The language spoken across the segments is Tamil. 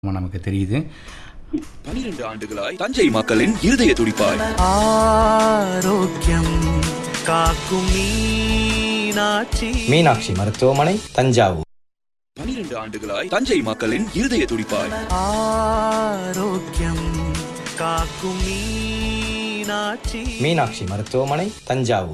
நமக்கு தெரியுது பனிரெண்டு ஆண்டுகளாய் தஞ்சை மக்களின் இருதய துடிப்பாய் ஆரோக்கியம் காக்கும் மீனாட்சி மீனாட்சி மருத்துவமனை தஞ்சாவூர் பனிரெண்டு ஆண்டுகளாய் தஞ்சை மக்களின் இருதய துடிப்பாய் ஆரோக்கியம் காக்கும் மீனாட்சி மீனாட்சி மருத்துவமனை தஞ்சாவூர்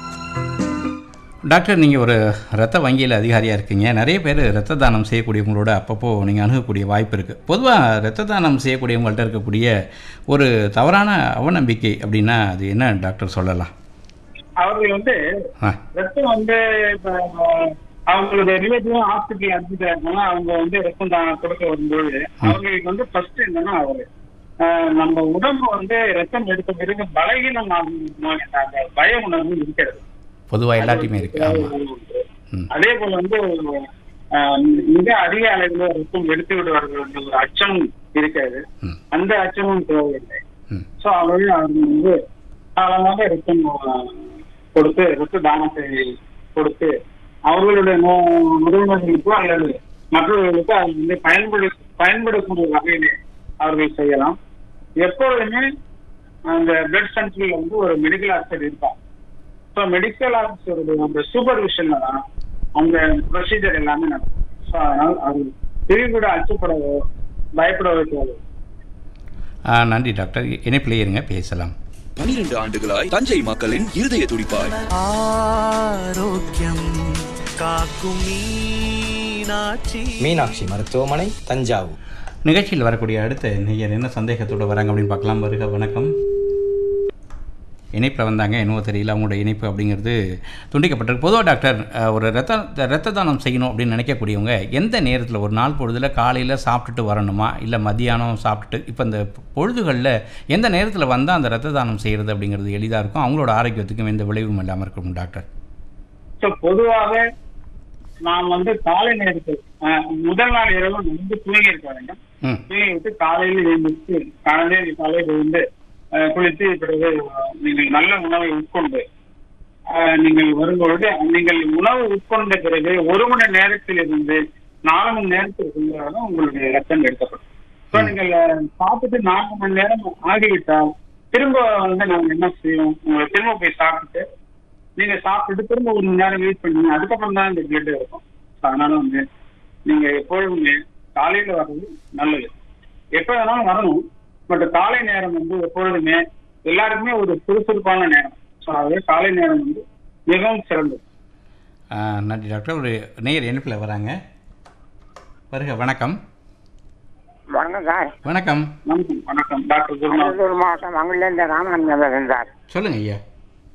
டாக்டர் நீங்கள் ஒரு ரத்த வங்கியில் அதிகாரியாக இருக்கீங்க நிறைய பேர் ரத்த தானம் செய்யக்கூடியவங்களோட அப்பப்போ நீங்கள் அணுகக்கூடிய வாய்ப்பு இருக்குது பொதுவாக ரத்த தானம் செய்யக்கூடியவங்கள்ட்ட இருக்கக்கூடிய ஒரு தவறான அவநம்பிக்கை அப்படின்னா அது என்ன டாக்டர் சொல்லலாம் அவர்கள் வந்து ஆ ரத்தம் வந்து இப்ப அவங்களோட ரிலேட்டிவ் ஹாஸ்பிட்டல் அட்மிட் அவங்க வந்து ரத்தம் தானம் கொடுக்க வரும்போது அவங்களுக்கு வந்து ஃபர்ஸ்ட் என்னன்னா அவரு ஆஹ், நம்ம உடம்பு வந்து ரத்தம் எடுத்த பிறகு பலகீனம் ஆகும் அந்த பய உணர்வு இருக்கிறது பொதுவாக எல்லாத்தையுமே இருக்குது ஆமாம் ம். அதே போல வந்து ஆஹ், மிக அதிக அளவில் ரத்தம் எடுத்து விடுவார்கள் என்ற ஒரு அச்சம் இருக்கிறது ம். அந்த அச்சமும் தேவையில்லை ம் சோ அவர்கள் அவர்கள் வந்து காலமாக ரத்தம் ஆஹ், கொடுத்து ரத்த தானத்தை கொடுத்து அவர்களுடைய நோ- உறவினர்களுக்கோ அல்லது மற்றவர்களுக்கோ அது வந்து பயன்படு பயன்படக்கூடிய வகையிலே அவர்கள் செய்யலாம் எப்பொழுதுமே அந்த பிளட் சென்டர்ல வந்து ஒரு மெடிக்கல் ஆஃபீஸர் இருப்பார் ஸோ மெடிக்கல் ஆஃபீஸருடைய அந்த சூப்பர்விஷன்ல தான் அந்த ப்ரொசீஜர் எல்லாமே நடக்கும் ஸோ அதனால் அது திரிவிட அச்சப்படவோ பயப்படவோ தேவை ஆ, நன்றி டாக்டர் இணைப்பிலே இருங்க பேசலாம் பனிரெண்டு ஆண்டுகளாய் தஞ்சை மக்களின் இருதய துடிப்பாய் ஆரோக்கியம் காக்கும் மீனாட்சி மீனாட்சி மருத்துவமனை தஞ்சாவூர் நிகழ்ச்சியில் வரக்கூடிய அடுத்த நேயர் என்ன சந்தேகத்தோடு வராங்க அப்படின்னு பார்க்கலாம் வருக வணக்கம் இணைப்பில் வந்தாங்க என்னவோ தெரியல அவங்களோட இணைப்பு அப்படிங்கிறது துண்டிக்கப்பட்டிருக்கு பொதுவாக டாக்டர் அஹ், ஒரு ரத்த ரத்த தானம் செய்யணும் அப்படின்னு நினைக்கக்கூடியவங்க எந்த நேரத்தில் ஒரு நாள் பொழுதில் காலையில் சாப்பிட்டுட்டு வரணுமா இல்லை மதியானம் சாப்பிட்டுட்டு இப்போ இந்த பொழுதுகளில் எந்த நேரத்தில் வந்தால் அந்த ரத்த தானம் செய்கிறது அப்படிங்கிறது எளிதாக இருக்கும் அவங்களோட ஆரோக்கியத்துக்கும் எந்த விளைவும் இல்லாமல் இருக்கும் டாக்டர் ஸோ பொதுவாக நாம் வந்து காலை நேரத்தில் அஹ், முதல் நாள் இரவு நன்கு தூங்கி இருக்க வேண்டும் ம் தூங்கி விட்டு காலையில் எழுந்திருச்சு காலையில் காலையில் எழுந்து அஹ், குளித்து பிறகு அஹ், நீங்கள் நல்ல உணவை உட்கொண்டு அஹ், நீங்கள் வரும்பொழுது நீங்கள் உணவு உட்கொண்ட பிறகு ஒரு மணி நேரத்தில் இருந்து நாலு மணி நேரத்திற்குள்ளாக உங்களுடைய ரத்தம் எடுக்கப்படும் ஸோ நீங்கள் அஹ், சாப்பிட்டு நான்கு மணி நேரம் ஆகிவிட்டால் திரும்ப வந்து நாங்கள் என்ன செய்வோம் உங்களை திரும்ப போய் சாப்பிட்டு நீங்க சாப்பிட்டுட்டு திரும்ப ஒரு மணி நேரம் வெயிட் பண்ணீங்க அதுக்கப்புறம் தான் இந்த பிளட் இருக்கும் So, அதனால வந்து நீங்க எப்பொழுதுமே காலையில வர்றது நல்லது எப்ப வேணாலும் வரணும் பட் காலை நேரம் வந்து எப்பொழுதுமே எல்லாருக்குமே ஒரு சுறுசுறுப்பான நேரம் ஸோ அதே காலை நேரம் வந்து மிகவும் சிறந்தது ஆ, நன்றி டாக்டர் ஒரு நேயர் இணைப்பில் வராங்க வருக வணக்கம் வணக்கம் சார் வணக்கம் வணக்கம் வணக்கம் டாக்டர் குருநாத் திருப்பூர் மாவட்டம் மங்களேந்த ராமலிங்கம் பேசுறேன் சார் சொல்லுங்க ஐயா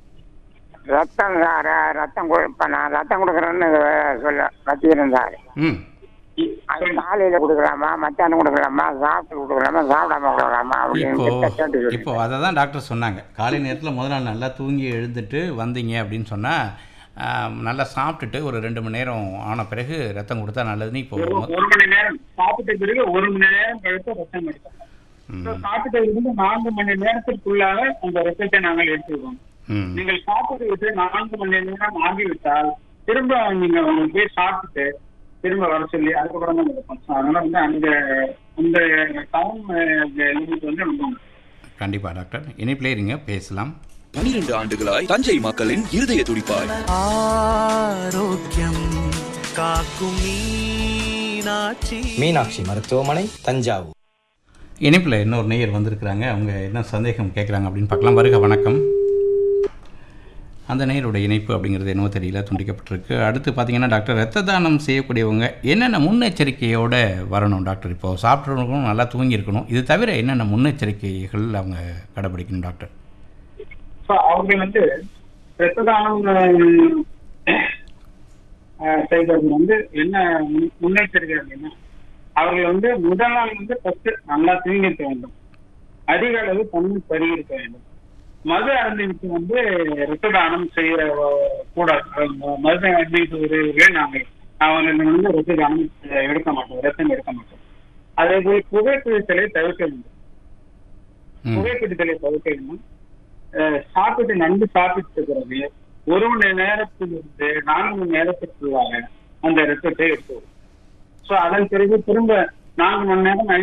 ரத்தம் சார் ரத்தம் கொடு- இப்ப நான் ரத்தம் கொடுக்குறேன்னு சொல்ல வச்சுக்கிறேன் சார் ம் அது காலையில கொடுக்கலாமா மத்தியானம் கொடுக்கலாமா சாப்பிட்டு கொடுக்கலாமா சாப்பிடாம கொடுக்கலாமா இப்போ அப்படின்னு கேட்டு சொல்லி இப்போ அதை தான் டாக்டர் சொன்னாங்க காலை நேரத்தில் முதல் நாள் நல்லா தூங்கி எழுந்துட்டு வந்தீங்க அப்படின்னு சொன்னால் நல்லா சாப்பிட்டுட்டு ஒரு ரெண்டு மணி நேரம் ஆன பிறகு ரத்தம் கொடுத்தா நல்லதுன்னு இப்போ ஒரு மொ- ஒரு மணி நேரம் சாப்பிட்ட பிறகு ஒரு மணி நேரம் கழித்து ரத்தம் எடுக்கணும் ம், So, சாப்பிட்டதிலிருந்து நான்கு மணி நேரத்திற்குள்ளாக அந்த ரத்தத்தை நாங்கள் எடுத்துக்கிறோம் ம் நீங்கள் சாப்பிட்டு விட்டு நான்கு மணி நேரம் ஆகிவிட்டால் திரும்ப நீங்க உங்களுக்கு போய் சாப்பிட்டுட்டு திரும்ப வர சொல்லி அதுக்கப்புறம் தான் இருக்கும் So, அதனால வந்து அந்த அந்த டைம் லிமிட் வந்து ரொம்ப கண்டிப்பாக டாக்டர் இணைப்பிலே இருங்க பேசலாம் பனிரெண்டு ஆண்டுகளாய் தஞ்சை மக்களின் இருதய துடிப்பாய் ஆரோக்கியம் காக்கும் மீனாட்சி மீனாட்சி மருத்துவமனை தஞ்சாவூர் இணைப்பில் இன்னொரு நேயர் வந்திருக்கிறாங்க அவங்க என்ன சந்தேகம் கேட்குறாங்க அப்படின்னு பார்க்கலாம் வருக வணக்கம் அந்த நேயரோட இணைப்பு அப்படிங்கிறது என்னவோ தெரியல துண்டிக்கப்பட்டிருக்கு அடுத்து பார்த்தீங்கன்னா டாக்டர் ரத்த தானம் செய்யக்கூடியவங்க என்னென்ன முன்னெச்சரிக்கையோடு வரணும் டாக்டர் இப்போ சாப்பிட்றவங்களும் நல்லா தூங்கியிருக்கணும் இது தவிர என்னென்ன முன்னெச்சரிக்கைகள் அவங்க கடைபிடிக்கணும் டாக்டர் ஸோ அவங்க வந்து ரத்த தானம் செய்வது வந்து என்ன முன்- முன்னெச்சரிக்கை அப்படின்னா அவர்கள் வந்து முதல் நாள் வந்து ஃபர்ஸ்ட் நல்லா தூங்கியிருக்க வேண்டும் அதிக அளவு தண்ணீர் பருகியிருக்க வேண்டும் மது அருந்திவிட்டு வந்து ரத்த தானம் செய்ய அஹ், கூடாது அஹ், மது அருந்திவிட்டு வருவர்களே நாங்கள் அவர்கள் வந்து ரத்த தானம் அஹ், எடுக்க மாட்டோம் ரத்தம் எடுக்க மாட்டோம் அதே போல் புகைப்பிடித்தலை தவிர்க்க வேண்டும் ம் புகைப்பிடித்தலை தவிர்க்க வேண்டும் அஹ் சாப்பிட்டு நன்கு சாப்பிட்டு பிறகு ஒரு மணி நேரத்திலிருந்து நான்கு மணி நேரத்திற்குள்ளாக அந்த ரத்தத்தை எடுத்துவோம் சோ அதன் பிறகு திரும்ப நான்கு மணி நேரம் ஐந்து